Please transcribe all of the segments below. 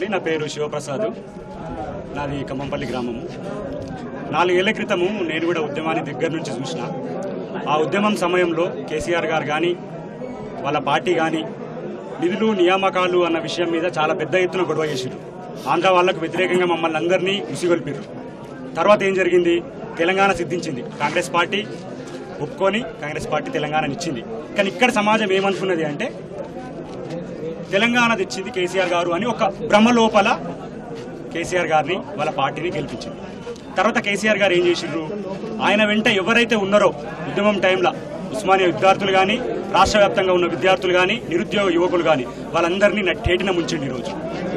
అండి నా పేరు శివప్రసాద్ నాది ఖమ్మంపల్లి గ్రామము నాలుగేళ్ల క్రితము నేను కూడా ఉద్యమాన్ని దగ్గర నుంచి చూసిన ఆ ఉద్యమం సమయంలో కేసీఆర్ గారు కానీ వాళ్ళ పార్టీ కానీ నిధులు నియామకాలు అన్న విషయం మీద చాలా పెద్ద ఎత్తున గొడవ చేశారు ఆంధ్ర వాళ్ళకు వ్యతిరేకంగా మమ్మల్ని అందరినీ ఉసిగొల్పారు తర్వాత ఏం జరిగింది తెలంగాణ సిద్ధించింది కాంగ్రెస్ పార్టీ ఒప్పుకొని కాంగ్రెస్ పార్టీ తెలంగాణని ఇచ్చింది కానీ ఇక్కడ సమాజం ఏమనుకున్నది అంటే తెలంగాణ తెచ్చింది కేసీఆర్ గారు అని ఒక భ్రమ లోపల కేసీఆర్ గారిని వాళ్ళ పార్టీని గెలిపించింది తర్వాత కేసీఆర్ గారు ఏం చేసిండ్రు ఆయన వెంట ఎవరైతే ఉన్నారో ఉద్యమం టైంలో ఉస్మానియా విద్యార్థులు కానీ రాష్ట్ర వ్యాప్తంగా ఉన్న విద్యార్థులు కానీ నిరుద్యోగ యువకులు కానీ వాళ్ళందరినీ నట్టేటిన ముంచండి ఈరోజు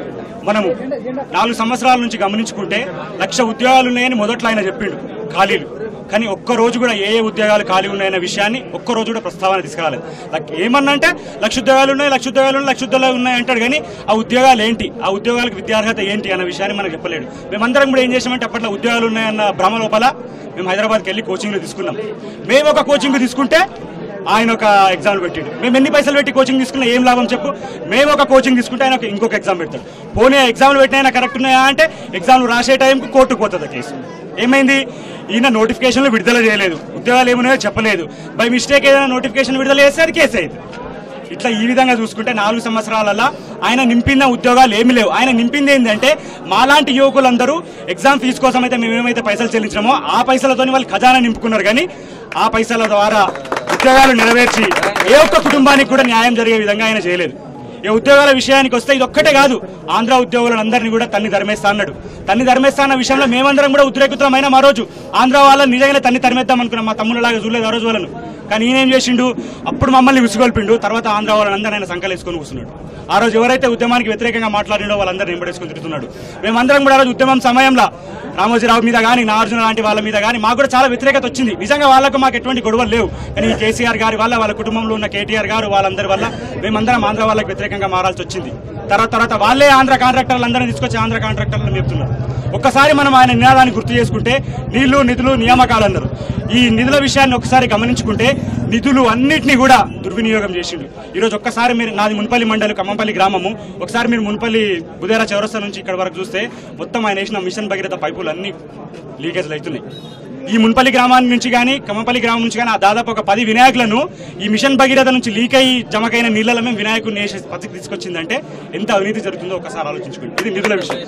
మనము నాలుగు సంవత్సరాల నుంచి గమనించుకుంటే లక్ష ఉద్యోగాలు ఉన్నాయని మొదట్లో ఆయన చెప్పిండు ఖాళీలు కానీ ఒక్క రోజు కూడా ఏ ఏ ఉద్యోగాలు ఖాళీ ఉన్నాయన్న విషయాన్ని ఒక్క రోజు కూడా ప్రస్తావన తీసుకురాలేదు లక్- ఏమన్నా అంటే లక్ష ఉద్యోగాలు ఉన్నాయి లక్ష ఉద్యోగాలు ఉన్నాయి లక్ష ఉద్యోగాలు ఉన్నాయి అంటాడు కానీ ఆ ఉద్యోగాలు ఏంటి ఆ ఉద్యోగాలకు విద్యార్హత ఏంటి అన్న విషయాన్ని మనకు చెప్పలేడు మేమందరం కూడా ఏం చేసామంటే అప్పట్లో ఉద్యోగాలు ఉన్నాయన్న భ్రమ లోపల మేము హైదరాబాద్కి వెళ్ళి కోచింగ్లు తీసుకున్నాం మేము ఒక కోచింగ్ తీసుకుంటే ఆయన ఒక ఎగ్జామ్ పెట్టాడు మేము ఎన్ని పైసలు పెట్టి కోచింగ్ తీసుకున్నా ఏం లాభం చెప్పు మేము ఒక కోచింగ్ తీసుకుంటే ఆయన ఒక ఇంకొక ఎగ్జామ్ పెడతాడు పోనీ ఎగ్జామ్లు పెట్టినా కరెక్ట్ ఉన్నాయా అంటే ఎగ్జామ్లు రాసే టైంకి కోర్టుకు పోతుంది ఆ కేసు ఏమైంది ఈయన నోటిఫికేషన్లు విడుదల చేయలేదు ఉద్యోగాలు ఏమున్నాయో చెప్పలేదు బై మిస్టేక్ ఏదైనా నోటిఫికేషన్ విడుదల చేస్తే అది కేసు అయింది ఇట్లా ఈ విధంగా చూసుకుంటే నాలుగు సంవత్సరాలలో ఆయన నింపిన ఉద్యోగాలు ఏమీ లేవు ఆయన నింపింది ఏంటంటే మాలాంటి యువకులందరూ ఎగ్జామ్ ఫీజు కోసం అయితే మేము ఏమైతే పైసలు చెల్లించామో ఆ పైసలతోని వాళ్ళు ఖజానా నింపుకున్నారు కానీ ఆ పైసల ద్వారా ఉద్యోగాలు నెరవేర్చి ఏ ఒక్క కుటుంబానికి కూడా న్యాయం జరిగే విధంగా ఆయన చేయలేదు ఈ ఉద్యోగాల విషయానికి వస్తే ఇది ఒక్కటే కాదు ఆంధ్ర ఉద్యోగులందరినీ కూడా తన్ని ధర్మేస్తా అన్నాడు తన్ని ధర్మేస్తా అన్న విషయంలో మేమందరం కూడా ఉద్రేకుతమైన మా రోజు ఆంధ్ర వాళ్ళని నిజంగానే తన్ని తరిమేద్దాం అనుకున్నాం మా తమ్ముళ్ళలాగా చూడలేదు ఆ రోజు వాళ్ళను కానీ ఈయన ఏం చేసిండు అప్పుడు మమ్మల్ని విసుగొల్పిండు తర్వాత ఆంధ్ర వాళ్ళందరూ ఆయన సంకలేసుకొని కూర్చున్నాడు ఆ రోజు ఎవరైతే ఉద్యమానికి వ్యతిరేకంగా మాట్లాడినో వాళ్ళందరూ వెంబడేసుకొని తిరుగుతున్నాడు మేమందరం కూడా ఆ రోజు ఉద్యమం సమయంలో రామోజీరావు మీద కానీ నాగార్జున లాంటి వాళ్ళ మీద కానీ మాకు కూడా చాలా వ్యతిరేకత వచ్చింది నిజంగా వాళ్ళకు మాకు ఎటువంటి గొడవలు లేవు కానీ ఈ కేసీఆర్ గారి వల్ల వాళ్ళ కుటుంబంలో ఉన్న కేటీఆర్ గారు వాళ్ళందరి వల్ల మేమందరం ఆంధ్ర వాళ్ళకి వ్యతిరేకంగా మారాల్సి వచ్చింది తర్వాత తర్వాత వాళ్ళే ఆంధ్ర కాంట్రాక్టర్లు అందరినీ తీసుకొచ్చి ఆంధ్ర కాంట్రాక్టర్లు చెప్తున్నారు ఒక్కసారి మనం ఆయన నినాదాన్ని గుర్తు చేసుకుంటే నీళ్లు నిధులు నియామకాలు అన్నారు ఈ నిధుల విషయాన్ని ఒకసారి గమనించుకుంటే నిధులు అన్నిటినీ కూడా దుర్వినియోగం చేసిండు ఈరోజు ఒక్కసారి మీరు నాది మున్పల్లి మండలి ఖమ్మంపల్లి గ్రామము ఒకసారి మీరు మున్పల్లి బుదేరా చౌరస్తా నుంచి ఇక్కడ వరకు చూస్తే మొత్తం ఆయన వేసిన మిషన్ భగీరథ పైపులు అన్ని లీకేజ్లు అవుతున్నాయి ఈ మున్పల్లి గ్రామాన్ని నుంచి కానీ ఖమ్మంపల్లి గ్రామం నుంచి కానీ ఆ దాదాపు ఒక పది వినాయకులను ఈ మిషన్ భగీరథ నుంచి లీక్ అయ్యి జమకైన నీళ్ళలో మేము వినాయకుడిని వేసే పద్ధతికి తీసుకొచ్చిందంటే ఎంత అవినీతి జరుగుతుందో ఒకసారి ఆలోచించుకోండి ఇది నిధుల విషయం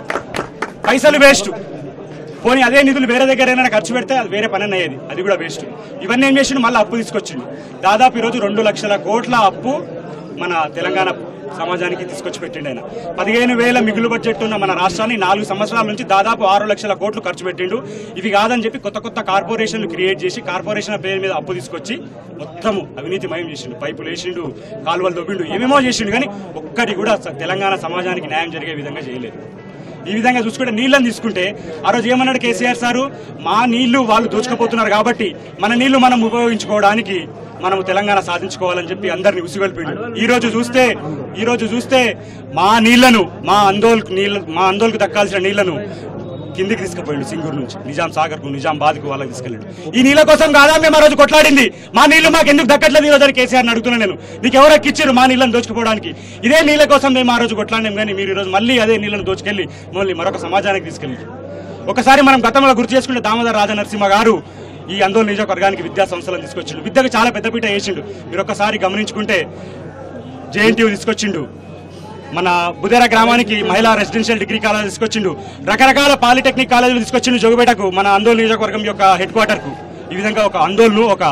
పైసలు వేస్ట్ పోనీ అదే నిధులు వేరే దగ్గర ఏమైనా ఖర్చు పెడితే అది వేరే పని అయ్యేది అది కూడా వేస్ట్ ఇవన్నీ ఏం చేసిండు మళ్ళీ అప్పు తీసుకొచ్చిండు దాదాపు ఈరోజు రెండు లక్షల కోట్ల అప్పు మన తెలంగాణ సమాజానికి తీసుకొచ్చి పెట్టిండు ఆయన పదిహేను వేల మిగులు బడ్జెట్ ఉన్న మన రాష్ట్రాన్ని నాలుగు సంవత్సరాల నుంచి దాదాపు ఆరు లక్షల కోట్లు ఖర్చు పెట్టిండు ఇవి కాదని చెప్పి కొత్త కొత్త కార్పొరేషన్లు క్రియేట్ చేసి కార్పొరేషన్ పేరు మీద అప్పు తీసుకొచ్చి మొత్తము అవినీతిమయం చేసిండు పైపులు వేసిండు కాలువలు దొబ్బిండు ఏమేమో చేసిండు కానీ ఒక్కటి కూడా స- తెలంగాణ సమాజానికి న్యాయం జరిగే విధంగా చేయలేదు ఈ విధంగా చూసుకుంటే నీళ్ళని తీసుకుంటే ఆ రోజు ఏమన్నాడు కేసీఆర్ సారు మా నీళ్లు వాళ్ళు దోచుకుపోతున్నారు కాబట్టి మన నీళ్లు మనం ఉపయోగించుకోవడానికి మనము తెలంగాణ సాధించుకోవాలని చెప్పి అందరిని ఉసిగొల్పిండు ఈ రోజు చూస్తే ఈ రోజు చూస్తే మా నీళ్లను మా ఆందోళన నీళ్ళ మా ఆందోళనకు దక్కాల్సిన నీళ్లను కిందికి తీసుకుపోయిండు సింగూరు నుంచి నిజాం సాగర్ కు నిజాం బాద్ కు వాళ్ళకి తీసుకెళ్ళాడు ఈ నీళ్ళ కోసం కాదా మేము ఆ రోజు కొట్లాడింది మా నీళ్లు మాకు ఎందుకు దక్కట్లేదు ఈ రోజు అని కేసీఆర్ అడుగుతున్నాను నేను నీకు ఎవరు ఎక్కిచ్చారు మా నీళ్ళని దోచుకుపోవడానికి ఇదే నీళ్ళ కోసం మేము ఆ రోజు కొట్లాడినాం కానీ మీరు ఈ రోజు మళ్ళీ అదే నీళ్ళని దోచుకెళ్ళి మమ్మల్ని మరొక సమాజానికి తీసుకెళ్ళి ఒకసారి మనం గతంలో గుర్తు చేసుకుంటే దామోదర రాజనరసింహ గారు ఈ ఆందోళన నియోజకవర్గానికి విద్యా సంస్థలను తీసుకొచ్చిండు విద్యకు చాలా పెద్దపీట వేసిండు మీరు ఒకసారి గమనించుకుంటే జేఎన్టీయూ తీసుకొచ్చిండు మన బుదేరా గ్రామానికి మహిళా రెసిడెన్షియల్ డిగ్రీ కాలేజ్ తీసుకొచ్చిండు రకరకాల పాలిటెక్నిక్ కాలేజీలు తీసుకొచ్చిండు జోగుపేటకు మన ఆందోళన నియోజకవర్గం యొక్క హెడ్ క్వార్టర్ కు ఈ విధంగా ఒక ఆందోళన ఒక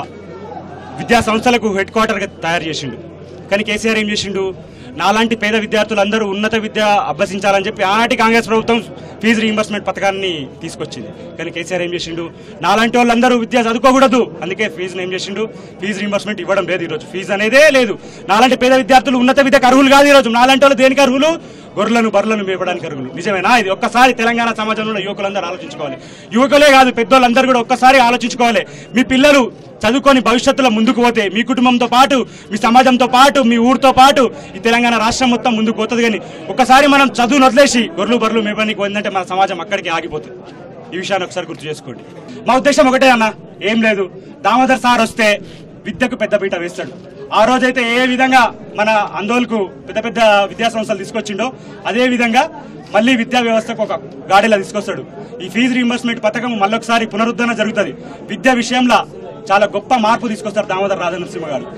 విద్యా సంస్థలకు హెడ్ క్వార్టర్ గా తయారు చేసిండు కానీ కేసీఆర్ ఏం చేసిండు నాలాంటి పేద విద్యార్థులందరూ ఉన్నత విద్య అభ్యసించాలని చెప్పి ఆనాటి కాంగ్రెస్ ప్రభుత్వం ఫీజు రీయింబర్స్మెంట్ పథకాన్ని తీసుకొచ్చింది కానీ కేసీఆర్ ఏం చేసిండు నాలాంటి వాళ్ళందరూ విద్య చదువుకోకూడదు అందుకే ఫీజుని ఏం చేసిండు ఫీజు రీయింబర్స్మెంట్ ఇవ్వడం లేదు ఈరోజు ఫీజు అనేదే లేదు నాలాంటి పేద విద్యార్థులు ఉన్నత విద్యకు అర్హులు కాదు ఈరోజు నాలాంటి వాళ్ళు దేనికి అర్హులు గొర్రెలను బర్రెలను మేపడానికి అర్హులు నిజమేనా ఇది ఒక్కసారి తెలంగాణ సమాజంలో ఉన్న యువకులందరూ ఆలోచించుకోవాలి యువకులే కాదు పెద్దోళ్ళందరూ కూడా ఒక్కసారి ఆలోచించుకోవాలి మీ పిల్లలు చదువుకొని భవిష్యత్తులో ముందుకు పోతే మీ కుటుంబంతో పాటు మీ సమాజంతో పాటు మీ ఊరితో పాటు ఈ తెలంగాణ రాష్ట్రం మొత్తం ముందుకు పోతుంది కానీ ఒక్కసారి మనం చదువును వదిలేసి గొర్రెలు బర్రెలు మేపడానికి పోయిందంటే మన సమాజం అక్కడికి ఆగిపోతుంది ఈ విషయాన్ని ఒకసారి గుర్తు చేసుకోండి మా ఉద్దేశం ఒకటే అన్న ఏం లేదు దామోదర్ సార్ వస్తే విద్యకు పెద్దపీట వేస్తాడు ఆ రోజైతే ఏ విధంగా మన ఆందోళనకు పెద్ద పెద్ద విద్యా సంస్థలు తీసుకొచ్చిండో అదే విధంగా మళ్ళీ విద్యా వ్యవస్థకు ఒక గాడిలా తీసుకొస్తాడు ఈ ఫీజు రీంబర్స్మెంట్ పథకం మళ్ళొకసారి పునరుద్ధరణ జరుగుతుంది విద్యా విషయంలో చాలా గొప్ప మార్పు తీసుకొస్తారు దామోదర్ రాజనరసింహ గారు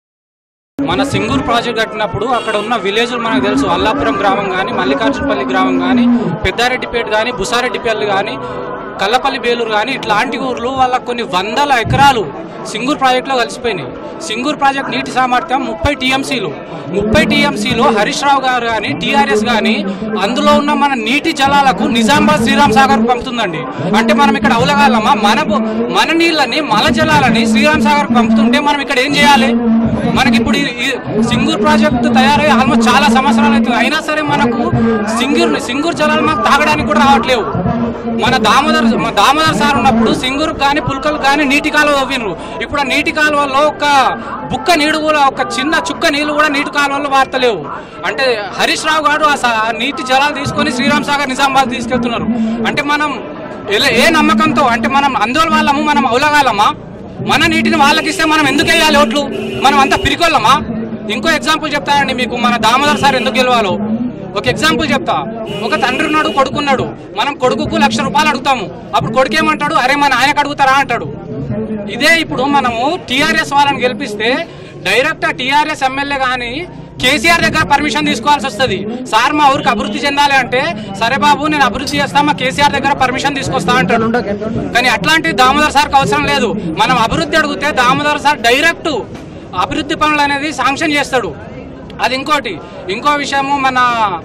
మన సింగూర్ ప్రాజెక్ట్ కట్టినప్పుడు అక్కడ ఉన్న విలేజ్లు మనకు తెలుసు అల్లాపురం గ్రామం కానీ మల్లికార్జునపల్లి గ్రామం కానీ పెద్దారెడ్డిపేట కానీ బుసారెడ్డిపల్లి కానీ కల్లపల్లి బేలూరు కానీ ఇట్లాంటి ఊర్లు వాళ్ళకు కొన్ని వందల ఎకరాలు సింగూర్ ప్రాజెక్టులో కలిసిపోయినాయి సింగూర్ ప్రాజెక్ట్ నీటి సామర్థ్యం ముప్పై టీఎంసీలు ముప్పై టీఎంసీలో హరీష్ రావు గారు కానీ టీఆర్ఎస్ కానీ అందులో ఉన్న మన నీటి జలాలకు నిజామాబాద్ శ్రీరామ్ సాగర్ పంపుతుందండి అంటే మనం ఇక్కడ అవలగాలమా మన బు- మన నీళ్ళని మల జలాలని శ్రీరామ్ సాగర్ పంపుతుంటే మనం ఇక్కడ ఏం చేయాలి మనకి ఇప్పుడు ఈ- ఈ సింగూర్ ప్రాజెక్టు తయారై ఆల్మోస్ట్ చాలా సంవత్సరాలు అవుతుంది అయినా సరే మనకు సింగూర్ సింగూర్ జలాలు మనకు తాగడానికి కూడా రావట్లేవు మన దామోదర్ మన దామోదర్ సార్ ఉన్నప్పుడు సింగూరు కానీ పుల్కలు కానీ నీటి కాలువ తవ్వినరు ఇప్పుడు ఆ నీటి కాలువలో ఒక బుక్క నీడు కూడా ఒక చిన్న చుక్క నీళ్లు కూడా నీటి కాలువలో వార్తలేవు అంటే హరీష్ రావు గారు ఆ సా- ఆ నీటి జలాలు తీసుకొని శ్రీరామ్ సాగర్ నిజామాబాద్ తీసుకెళ్తున్నారు అంటే మనం ఎలా- ఏ నమ్మకంతో అంటే మనం అందువల్ల వాళ్ళము మనం అవులగాలమా మన నీటిని వాళ్ళకి ఇస్తే మనం ఎందుకు వేయాలి ఓట్లు మనం అంతా పిరికొల్లమా ఇంకో ఎగ్జాంపుల్ చెప్తానండి మీకు మన దామోదర్ సార్ ఎందుకు గెలవాలో ఒక ఎగ్జాంపుల్ చెప్తా ఒక తండ్రి ఉన్నాడు కొడుకున్నాడు మనం కొడుకుకు లక్ష రూపాయలు అడుగుతాము అప్పుడు కొడుకు ఏమంటాడు అరే మన ఆయనకు అడుగుతారా అంటాడు ఇదే ఇప్పుడు మనము టీఆర్ఎస్ వాళ్ళని గెలిపిస్తే డైరెక్ట్ టీఆర్ఎస్ ఎమ్మెల్యే కానీ కేసీఆర్ దగ్గర పర్మిషన్ తీసుకోవాల్సి వస్తుంది సార్ మా ఊరికి అభివృద్ధి చెందాలి అంటే సరే బాబు నేను అభివృద్ధి చేస్తా మా కేసీఆర్ దగ్గర పర్మిషన్ తీసుకొస్తా అంటాడు కానీ అట్లాంటి దామోదర్ సార్కి అవసరం లేదు మనం అభివృద్ధి అడిగితే దామోదర్ సార్ డైరెక్ట్ అభివృద్ధి పనులు అనేది శాంక్షన్ చేస్తాడు అది ఇంకోటి ఇంకో విషయము మన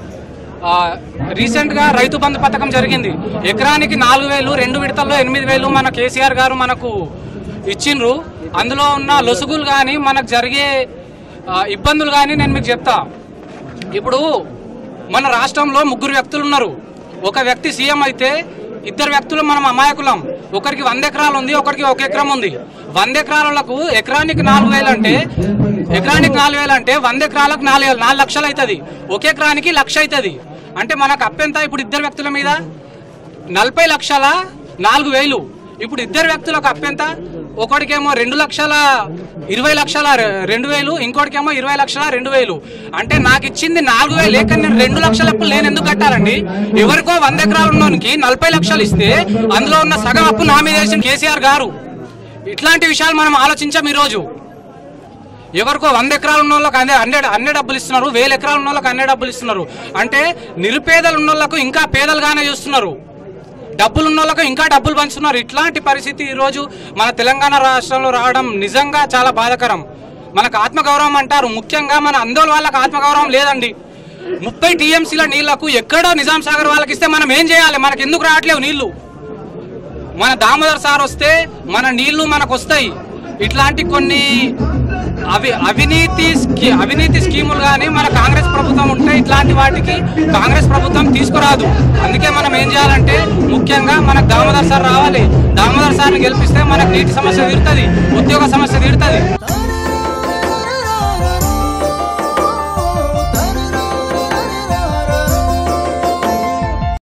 ఆ, రీసెంట్ గా రైతు బంధు పథకం జరిగింది ఎకరానికి నాలుగు వేలు రెండు విడతల్లో ఎనిమిది వేలు మన కేసీఆర్ గారు మనకు ఇచ్చిండ్రు అందులో ఉన్న లొసుగులు కానీ మనకు జరిగే ఆ, ఇబ్బందులు కానీ నేను మీకు చెప్తా ఇప్పుడు మన రాష్ట్రంలో ముగ్గురు వ్యక్తులు ఉన్నారు ఒక వ్యక్తి సీఎం అయితే ఇద్దరు వ్యక్తులు మనం అమాయకులం ఒకరికి వంద ఎకరాలు ఉంది ఒకరికి ఒక ఎకరం ఉంది వంద ఎకరాలకు ఎకరానికి నాలుగు వేలు అంటే ఎకరానికి నాలుగు వేలు అంటే వంద ఎకరాలకు నాలుగు వేలు నాలుగు లక్షలు అవుతుంది ఒక ఎకరానికి లక్ష అవుతుంది అంటే మనకు అప్పెంత ఇప్పుడు ఇద్దరు వ్యక్తుల మీద నలభై లక్షల నాలుగు వేలు ఇప్పుడు ఇద్దరు వ్యక్తులకు అప్పెంత ఒకడికేమో రెండు లక్షల ఇరవై లక్షల రె- రెండు వేలు ఇంకోటికేమో ఇరవై లక్షల రెండు వేలు అంటే నాకు ఇచ్చింది నాలుగు వేలు లేక నేను రెండు లక్షల అప్పులు నేను ఎందుకు కట్టాలండి ఎవరికో వంద ఎకరాలు ఉన్నోనికి నలభై లక్షలు ఇస్తే అందులో ఉన్న సగం అప్పు నా మీద వేసిన కేసీఆర్ గారు ఇట్లాంటి విషయాలు మనం ఆలోచించాం ఈరోజు ఎవరికో వంద ఎకరాలు ఉన్న వాళ్ళకి అన్ని అన్ని అన్ని డబ్బులు ఇస్తున్నారు వేల ఎకరాలు ఉన్న వాళ్ళకి అన్ని డబ్బులు ఇస్తున్నారు అంటే నిరుపేదలు ఉన్న వాళ్ళకు ఇంకా పేదలుగానే చూస్తున్నారు డబ్బులు ఉన్న వాళ్ళకు ఇంకా డబ్బులు పంచుతున్నారు ఇట్లాంటి పరిస్థితి ఈరోజు మన తెలంగాణ రాష్ట్రంలో రావడం నిజంగా చాలా బాధాకరం మనకు ఆత్మగౌరవం అంటారు ముఖ్యంగా మన అందోళ వాళ్ళకి ఆత్మగౌరవం లేదండి ముప్పై టీఎంసీల నీళ్లకు ఎక్కడో నిజాం సాగర్ వాళ్ళకి ఇస్తే మనం ఏం చేయాలి మనకు ఎందుకు రావట్లేవు నీళ్లు మన దామోదర్ సార్ వస్తే మన నీళ్లు మనకు వస్తాయి ఇట్లాంటి కొన్ని అవి అవినీతి స్కీ- అవినీతి స్కీములు కానీ మన కాంగ్రెస్ ప్రభుత్వం ఉంటే ఇట్లాంటి వాటికి కాంగ్రెస్ ప్రభుత్వం తీసుకురాదు అందుకే మనం ఏం చేయాలంటే ముఖ్యంగా మనకు దామోదర్ సార్ రావాలి దామోదర్ సార్ని గెలిపిస్తే మనకు నీటి సమస్య తీరుతుంది ఉద్యోగ సమస్య తీరుతుంది